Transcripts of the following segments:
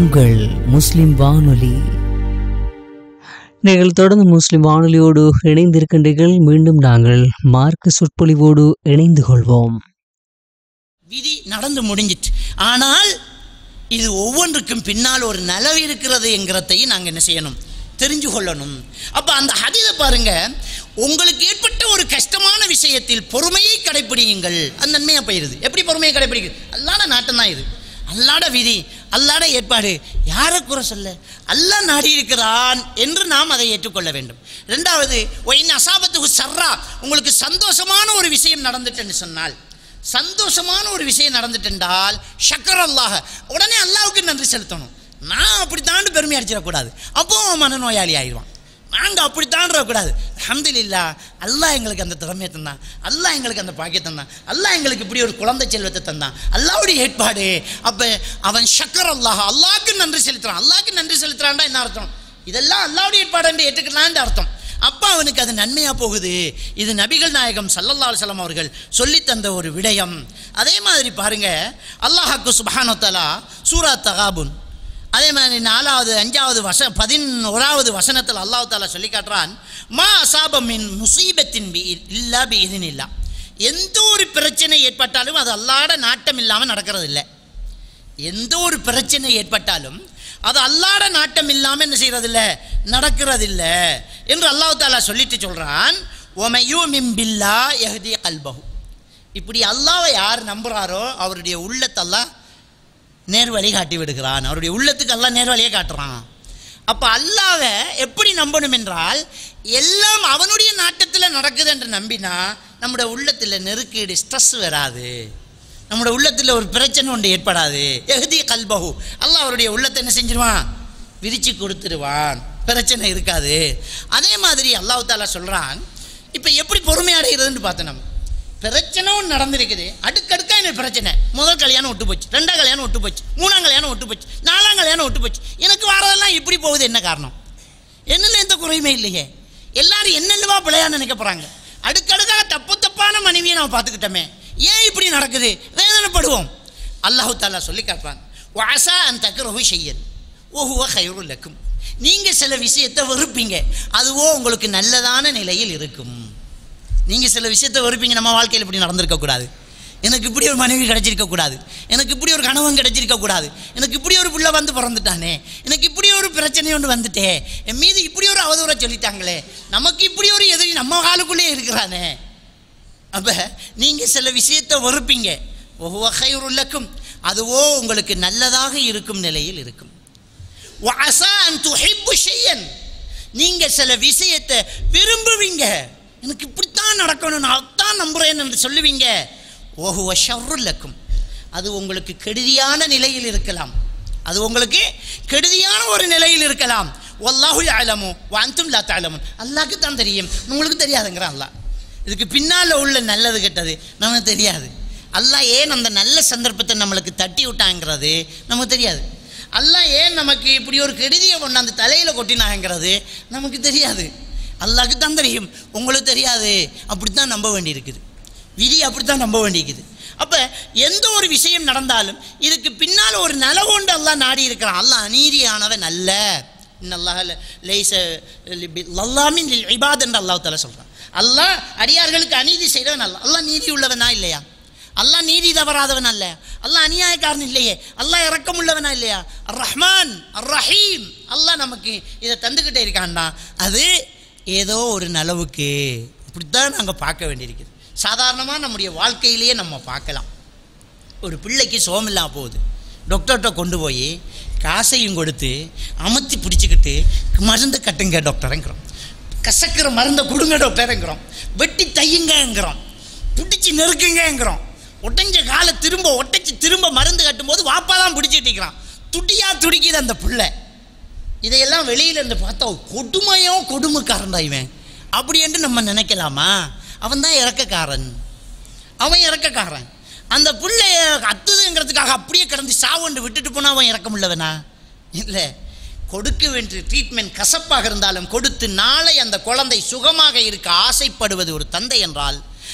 உங்கள் முஸ்லிம் வானொலி நீங்கள் தொடர்ந்து முஸ்லிம் வானொலியோடு இணைந்திருக்கின்றீர்கள் மீண்டும் நாங்கள் மார்க்க சொற்பொழிவோடு இணைந்து கொள்வோம் விதி நடந்து முடிஞ்சிட்டு ஆனால் இது ஒவ்வொன்றுக்கும் பின்னால் ஒரு நலவு இருக்கிறது என்கிறதையும் நாங்கள் என்ன செய்யணும் தெரிஞ்சு கொள்ளணும் அப்போ அந்த ஹதீதை பாருங்க உங்களுக்கு ஏற்பட்ட ஒரு கஷ்டமான விஷயத்தில் பொறுமையை கடைப்பிடியுங்கள் அது நன்மையாக போயிருது எப்படி பொறுமையை கடைப்பிடிக்குது அல்லாட நாட்டம் தான் இது அல்லாட விதி அல்லாட ஏற்பாடு யாரை குறை சொல்ல அல்லாஹ் நாடி இருக்கிறான் என்று நாம் அதை ஏற்றுக்கொள்ள வேண்டும் ரெண்டாவது ஒயின் அசாபத்துக்கு சர்ரா உங்களுக்கு சந்தோஷமான ஒரு விஷயம் நடந்துட்டுன்னு சொன்னால் சந்தோஷமான ஒரு விஷயம் நடந்துட்டென்றால் ஷக்கர் அல்லாஹ் உடனே அல்லாவுக்கு நன்றி செலுத்தணும் நான் அப்படித்தான் பெருமை அடிச்சிடக்கூடாது அப்போ அவன் மனநோயாளி ஆயிடுவான் நாங்கள் அப்படித்தான் இருக்கக்கூடாது அல்ஹம்துலில்லாஹ் அல்லாஹ் எங்களுக்கு அந்த திறமையை தந்தான் அல்லாஹ் எங்களுக்கு அந்த பாக்கியத்தை தந்தான் அல்லாஹ் எங்களுக்கு இப்படி ஒரு குழந்தை செல்வத்தை தந்தான் அல்லாவுடைய ஏற்பாடு அப்போ அவன் ஷக்கர் அல்லாஹ் அல்லாஹ்க்கு நன்றி செலுத்துறான் அல்லாஹ்க்கு நன்றி செலுத்துறான்டா என்ன அர்த்தம் இதெல்லாம் அல்லாவுடைய ஏற்பாடு என்று ஏற்றுக்கலான்னு அர்த்தம் அப்போ அவனுக்கு அது நன்மையாக போகுது இது நபிகள் நாயகம் சல்லல்லா அலுவலம் அவர்கள் சொல்லித் தந்த ஒரு விடயம் அதே மாதிரி பாருங்க அல்லாஹாக்கு சுபஹானத்தலா சூரா தகாபுன் அதே மாதிரி நாலாவது அஞ்சாவது வச பதினோராவது வசனத்தில் அல்லாஹ் தாலா சொல்லி காட்டுறான் மா அசாபமின் முசீபத்தின் பி இல்லா பி இதன் இல்லா எந்த ஒரு பிரச்சனை ஏற்பட்டாலும் அது அல்லாட நாட்டம் இல்லாமல் நடக்கிறது இல்லை எந்த ஒரு பிரச்சனை ஏற்பட்டாலும் அது அல்லாட நாட்டம் இல்லாமல் என்ன செய்யறதில்ல நடக்கிறதில்ல என்று அல்லாஹ் தாலா சொல்லிட்டு சொல்கிறான் ஒமையூ மிம்பில்லா எஹதி அல்பஹு இப்படி அல்லாவை யார் நம்புகிறாரோ அவருடைய உள்ளத்தெல்லாம் நேர்வழி காட்டி விடுகிறான் அவருடைய உள்ளத்துக்கு எல்லாம் நேர்வழியை காட்டுறான் அப்போ அல்லாவை எப்படி நம்பணும் என்றால் எல்லாம் அவனுடைய நாட்டத்தில் நடக்குது என்று நம்பினா நம்முடைய உள்ளத்தில் நெருக்கீடு ஸ்ட்ரெஸ் வராது நம்முடைய உள்ளத்தில் ஒரு பிரச்சனை ஒன்று ஏற்படாது எகுதி கல்பகு அல்லாஹ் அவருடைய உள்ளத்தை என்ன செஞ்சிருவான் விரிச்சு கொடுத்துருவான் பிரச்சனை இருக்காது அதே மாதிரி அல்லாஹ் தாலா சொல்கிறான் இப்போ எப்படி பொறுமை அடைகிறதுன்னு பார்த்தோம் நம்ம பிரச்சனை ஒன்று நடந்திருக்குது அடுக்கடுக்கா எனக்கு பிரச்சனை முதல் கல்யாணம் விட்டு போச்சு ரெண்டாம் கல்யாணம் விட்டு போச்சு மூணாம் கல்யாணம் விட்டு போச்சு நாலாம் கல்யாணம் விட்டு போச்சு எனக்கு வரதெல்லாம் இப்படி போகுது என்ன காரணம் என்னல எந்த குறையுமே இல்லையே எல்லாரும் என்னென்னவா பிள்ளையான்னு நினைக்க போகிறாங்க அடுக்கடுக்காக தப்பு தப்பான மனைவியை நம்ம பார்த்துக்கிட்டோமே ஏன் இப்படி நடக்குது வேதனைப்படுவோம் அல்லாஹு தாலா சொல்லி காட்டுறான் வாசா அந்த தக்கரவு செய்யல் ஓஹுவ கயிறு லக்கும் நீங்கள் சில விஷயத்தை வெறுப்பீங்க அதுவோ உங்களுக்கு நல்லதான நிலையில் இருக்கும் நீங்கள் சில விஷயத்தை வெறுப்பீங்க நம்ம வாழ்க்கையில் இப்படி நடந்திருக்கக்கூடாது எனக்கு இப்படி ஒரு மனைவி கிடைச்சிருக்க கூடாது எனக்கு இப்படி ஒரு கணவன் கிடைச்சிருக்க கூடாது எனக்கு இப்படி ஒரு பிள்ளை வந்து பிறந்துட்டானே எனக்கு இப்படி ஒரு பிரச்சனை ஒன்று வந்துட்டே என் மீது இப்படி ஒரு அவதூறை சொல்லிட்டாங்களே நமக்கு இப்படி ஒரு எதிரி நம்ம காலுக்குள்ளே இருக்கிறானே அப்போ நீங்கள் சில விஷயத்தை வெறுப்பீங்க ஒவ்வொருக்கும் அதுவோ உங்களுக்கு நல்லதாக இருக்கும் நிலையில் இருக்கும் வஅஸா அன் துஹிப்பு ஷையன் நீங்க சில விஷயத்தை விரும்புவீங்க எனக்கு இப்படித்தான் நடக்கணும் நான் அதான் நம்புறேன் என்று சொல்லுவீங்க ஓஹுவ ஷர்ருல்லக்கும் அது உங்களுக்கு கெடுதியான நிலையில் இருக்கலாம் அது உங்களுக்கு கெடுதியான ஒரு நிலையில் இருக்கலாம் வல்லாஹு அலமு வாந்தும் லா தாலமுன் அல்லாஹ்க்கு தான் தெரியும் உங்களுக்கு தெரியாதுங்கிறான் அல்லாஹ் இதுக்கு பின்னால் உள்ள நல்லது கெட்டது நமக்கு தெரியாது அல்லாஹ் ஏன் அந்த நல்ல சந்தர்ப்பத்தை நம்மளுக்கு தட்டி விட்டாங்கிறது நமக்கு தெரியாது அல்லாஹ் ஏன் நமக்கு இப்படி ஒரு கெடுதியை கொண்டாந்து தலையில் கொட்டினாங்கிறது நமக்கு தெரியாது அல்லாஹ்க்கு தான் தெரியும் உங்களுக்கு தெரியாது அப்படித்தான் நம்ப வேண்டியிருக்குது விதி அப்படித்தான் நம்ப வேண்டியிருக்குது அப்போ எந்த ஒரு விஷயம் நடந்தாலும் இதுக்கு பின்னால் ஒரு நலவுண்டு அல்லாஹ் நாடி இருக்கிறான் அல்லாஹ் அநீதியானவன் அல்ல இன்னல்லாஹ் லைச லல்லாமின் இபாத் என்று அல்லாஹ் தாலா சொல்கிறான் அல்லாஹ் அடியார்களுக்கு அநீதி செய்கிறவன் அல்ல அல்லாஹ் நீதி உள்ளவனா இல்லையா அல்லாஹ் நீதி தவறாதவன் அல்ல அல்லாஹ் அநியாயக்காரன் இல்லையே அல்லாஹ் இறக்கம் உள்ளவனா இல்லையா அர் ரஹ்மான் அர் ரஹீம் அல்லாஹ் நமக்கு இதை தந்துக்கிட்டே இருக்கான்டா அது ஏதோ ஒரு நலவுக்கு இப்படித்தான் நாங்கள் பார்க்க வேண்டியிருக்குது சாதாரணமாக நம்முடைய வாழ்க்கையிலேயே நம்ம பார்க்கலாம் ஒரு பிள்ளைக்கு சோமில்லா போகுது டாக்டர்கிட்ட கொண்டு போய் காசையும் கொடுத்து அமர்த்தி பிடிச்சிக்கிட்டு மருந்து கட்டுங்க டாக்டருங்கிறோம் கசக்கிற மருந்தை கொடுங்க டாக்டருங்கிறோம் வெட்டி தையுங்கங்கிறோம் பிடிச்சி நெருக்குங்கங்கிறோம் ஒட்டஞ்ச காலை திரும்ப ஒட்டச்சி திரும்ப மருந்து கட்டும்போது வாப்பா தான் பிடிச்சிட்டு இருக்கிறான் துடியா துடிக்குது அந்த பிள்ளை இதையெல்லாம் வெளியில இருந்து பார்த்தா கொடுமையோ கொடுமைக்காரன்டா இவன் அப்படி என்று நம்ம நினைக்கலாமா அவன் தான் இறக்கக்காரன் அவன் இறக்கக்காரன் அந்த பிள்ளைய அத்துதுங்கிறதுக்காக அப்படியே கிடந்து சாவண்டு விட்டுட்டு போனா அவன் இறக்க முடியவனா இல்லை கொடுக்க வேண்டிய ட்ரீட்மெண்ட் கசப்பாக இருந்தாலும் கொடுத்து நாளை அந்த குழந்தை சுகமாக இருக்க ஆசைப்படுவது ஒரு தந்தை என்றால்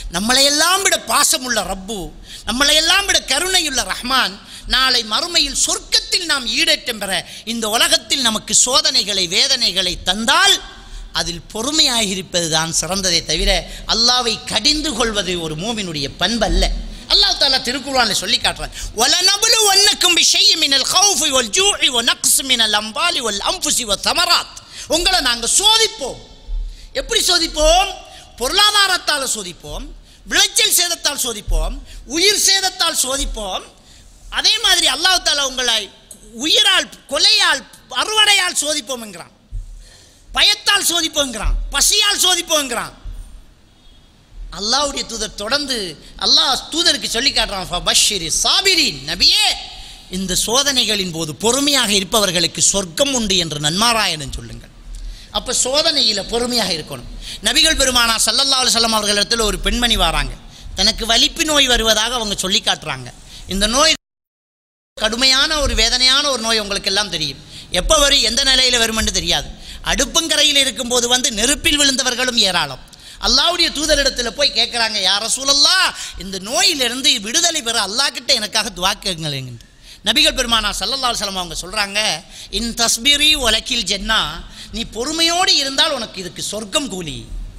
நம்மளையெல்லாம் விட பாசமுள்ள ரப்பு நம்மளையெல்லாம் விட கருணையுள்ள ரஹ்மான் நாளை மறுமையில் சொர்க்கத்தில் நாம் ஈடேற்றம் பெற இந்த உலகத்தில் நமக்கு சோதனைகளை வேதனைகளை தந்தால் அதில் பொறுமையாக இருப்பது தான் சிறந்ததை தவிர அல்லாவை கடிந்து கொள்வது ஒரு மூமினுடைய பண்பல்ல அல்லாஹ் தாலா திருக்குறான்ல சொல்லி காட்டுறான் வலனபுலு வன்னக்கும் பிஷைஇ மினல் ஹௌஃபி வல் ஜூஇ வ நக்ஸ் மினல் அம்வாலி வல் அன்ஃபுஸி வ தமராத் உங்களை நாங்கள் சோதிப்போம் எப்படி சோதிப்போம் பொருளாதாரத்தால் சோதிப்போம் விளைச்சல் சேதத்தால் சோதிப்போம் உயிர் சேதத்தால் சோதிப்போம் அதே மாதிரி அல்லாஹ் தாலா உங்களை உயிரால் கொலையால் அறுவடையால் சோதிப்போம் என்கிறான் பயத்தால் சோதிப்போங்கிறான் பசியால் சோதிப்போங்கிறான் அல்லாஹ்வுடைய தூதர் தொடர்ந்து அல்லாஹ் தூதருக்கு சொல்லி காட்டுறான் ஃபபஷ்ஷிரி சாபிரின் நபியே இந்த சோதனைகளின் போது பொறுமையாக இருப்பவர்களுக்கு சொர்க்கம் உண்டு என்று நன்மாராயணன் சொல்லுங்கள் அப்போ சோதனையில் பொறுமையாக இருக்கணும் நபிகள் பெருமானா சல்லல்லா அலுவலம் அவர்களிடத்தில் ஒரு பெண்மணி வராங்க தனக்கு வலிப்பு நோய் வருவதாக அவங்க சொல்லி காட்டுறாங்க இந்த நோய் கடுமையான ஒரு வேதனையான ஒரு நோய் உங்களுக்கு எல்லாம் தெரியும் எப்போ வரும் எந்த நிலையில் வருமென்று தெரியாது அடுப்பங்கரையில் இருக்கும்போது வந்து நெருப்பில் விழுந்தவர்களும் ஏராளம் அல்லாவுடைய தூதரிடத்தில் போய் கேட்குறாங்க யார சூழல்லா இந்த நோயிலிருந்து விடுதலை பெற அல்லாஹ் கிட்ட எனக்காக துவா கேளுங்க நபிகள் பெருமானா சல்லல்லா அலுவலம் அவங்க சொல்கிறாங்க இன் தஸ்பிரி ஒலக்கில் ஜென்னா நீ பொறுமையோடு இருந்தால் உனக்கு இதுக்கு சொர்க்கம் கூலி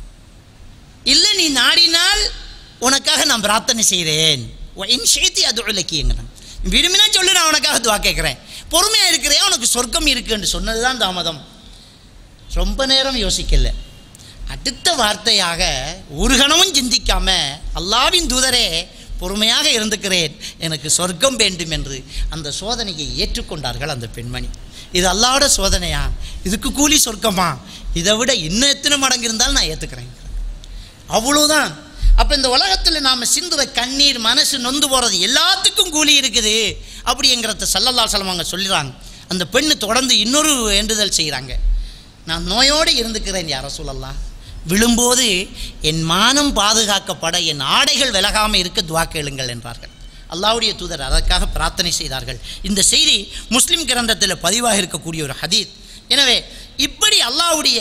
இல்லை நீ நாடினால் உனக்காக நான் பிரார்த்தனை செய்கிறேன் இன் சேர்த்தி அது இலக்கியங்கிறான் விரும்பினா சொல்லு நான் உனக்காக துவா கேட்குறேன் பொறுமையாக இருக்கிறேன் உனக்கு சொர்க்கம் இருக்குன்னு சொன்னது தான் தாமதம் ரொம்ப நேரம் யோசிக்கல அடுத்த வார்த்தையாக ஒரு கணமும் சிந்திக்காம அல்லாவின் தூதரே பொறுமையாக இருந்துக்கிறேன் எனக்கு சொர்க்கம் வேண்டும் என்று அந்த சோதனையை ஏற்றுக்கொண்டார்கள் அந்த பெண்மணி இது அல்லாவோட சோதனையா இதுக்கு கூலி சொர்க்கமா இதை விட இன்னும் எத்தனை மடங்கு இருந்தாலும் நான் ஏற்றுக்கிறேன் அவ்வளோதான் அப்போ இந்த உலகத்தில் நாம் சிந்துற கண்ணீர் மனசு நொந்து போகிறது எல்லாத்துக்கும் கூலி இருக்குது அப்படிங்கிறத சல்லல்லா சலம் அவங்க சொல்லிடுறாங்க அந்த பெண்ணு தொடர்ந்து இன்னொரு வேண்டுதல் செய்கிறாங்க நான் நோயோடு இருந்துக்கிறேன் யார சொல்லலாம் விழும்போது என் மானம் பாதுகாக்கப்பட என் ஆடைகள் விலகாமல் இருக்க துவா கேளுங்கள் என்றார்கள் அல்லாவுடைய தூதர் அதற்காக பிரார்த்தனை செய்தார்கள் இந்த செய்தி முஸ்லிம் கிரந்தத்தில் பதிவாக இருக்கக்கூடிய ஒரு ஹதீத் எனவே இப்படி அல்லாவுடைய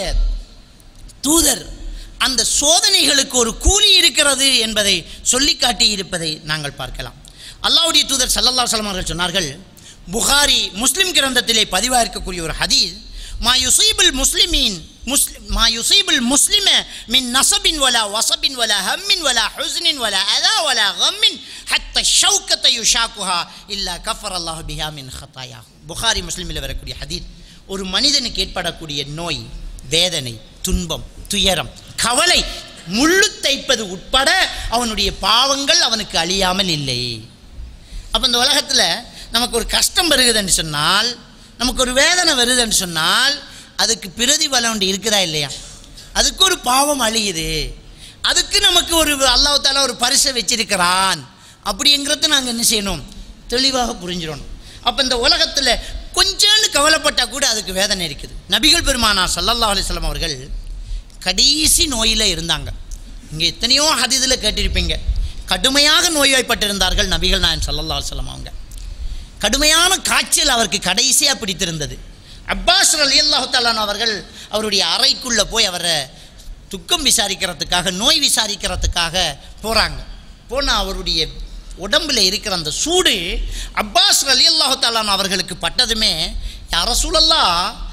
தூதர் அந்த சோதனைகளுக்கு ஒரு கூலி இருக்கிறது என்பதை சொல்லி காட்டி இருப்பதை நாங்கள் பார்க்கலாம் அல்லாவுடைய தூதர் சல்லல்லா சலம் அவர்கள் சொன்னார்கள் புகாரி முஸ்லிம் கிரந்தத்திலே பதிவாக இருக்கக்கூடிய ஒரு ஹதீஸ் மா யுசீபுல் முஸ்லிமீன் முஸ்லிம் மா யுசீபுல் முஸ்லிம மின் நசபின் வலா வசபின் வலா ஹம்மின் வலா ஹுஸ்னின் வலா அதா வலா கம்மின் ஹத்த ஷவுக்கத்தை யுஷாக்குஹா இல்லா கஃபர் அல்லாஹ் பிஹா மின் ஹத்தாயா புகாரி முஸ்லிமில் வரக்கூடிய ஹதீத் ஒரு மனிதனுக்கு ஏற்படக்கூடிய நோய் வேதனை துன்பம் துயரம் கவலை முள்ளு தைப்பது உட்பட அவனுடைய பாவங்கள் அவனுக்கு அழியாமல் இல்லை அப்போ இந்த உலகத்தில் நமக்கு ஒரு கஷ்டம் வருகுதுன்னு சொன்னால் நமக்கு ஒரு வேதனை வருதுன்னு சொன்னால் அதுக்கு பிரதிபலன் ஒன்று இருக்குதா இல்லையா அதுக்கு ஒரு பாவம் அழியுது அதுக்கு நமக்கு ஒரு அல்லாஹால ஒரு பரிசை வச்சிருக்கிறான் அப்படிங்கிறத நாங்கள் என்ன செய்யணும் தெளிவாக புரிஞ்சிடணும் அப்போ இந்த உலகத்தில் கொஞ்சோண்டு கவலைப்பட்டால் கூட அதுக்கு வேதனை இருக்குது நபிகள் பெருமானார் சல்லல்லா அலிஸ்லாம் அவர்கள் கடைசி நோயில் இருந்தாங்க இங்கே எத்தனையோ ஹதீதில் கேட்டிருப்பீங்க கடுமையாக நோய்வாய்ப்பட்டிருந்தார்கள் நபிகள் நாயன் சல்லல்லா அலுவலம் அவங்க கடுமையான காய்ச்சல் அவருக்கு கடைசியாக பிடித்திருந்தது அப்பாஸ் அலி அல்லாஹாலான் அவர்கள் அவருடைய அறைக்குள்ளே போய் அவரை துக்கம் விசாரிக்கிறதுக்காக நோய் விசாரிக்கிறதுக்காக போகிறாங்க போனால் அவருடைய உடம்பில் இருக்கிற அந்த சூடு அப்பாஸ் அலி அல்லாஹாலான் அவர்களுக்கு பட்டதுமே யார சூழல்லா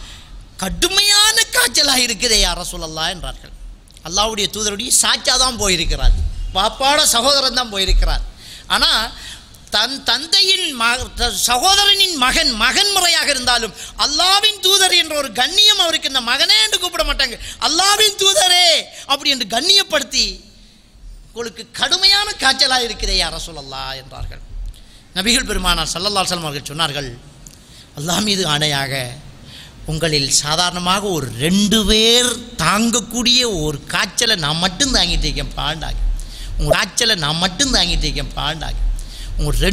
கடுமையான காய்ச்சலாக இருக்குதே யார சூழல்லா என்றார்கள் அல்லாவுடைய தூதருடைய சாச்சா தான் போயிருக்கிறார் பாப்பாட சகோதரன் தான் போயிருக்கிறார் ஆனால் தன் தந்தையின் ம சகோதரனின் மகன் மகன் முறையாக இருந்தாலும் அல்லாவின் தூதர் என்ற ஒரு கண்ணியம் அவருக்கு இந்த மகனே என்று கூப்பிட மாட்டாங்க அல்லாவின் தூதரே அப்படி என்று கண்ணியப்படுத்தி உங்களுக்கு கடுமையான காய்ச்சலாக இருக்கிறதே யார சொல்லல்லா என்றார்கள் நபிகள் பெருமானார் சல்லல்லா சலம் அவர்கள் சொன்னார்கள் அல்லாஹ் மீது ஆணையாக உங்களில் சாதாரணமாக ஒரு ரெண்டு பேர் தாங்கக்கூடிய ஒரு காய்ச்சலை நான் மட்டும் தாங்கிட்டு இருக்கேன் பாண்டாக உங்கள் காய்ச்சலை நான் மட்டும் தாங்கிட்டு இருக்கேன் பாண்டாக உங்கள் ரெண்டு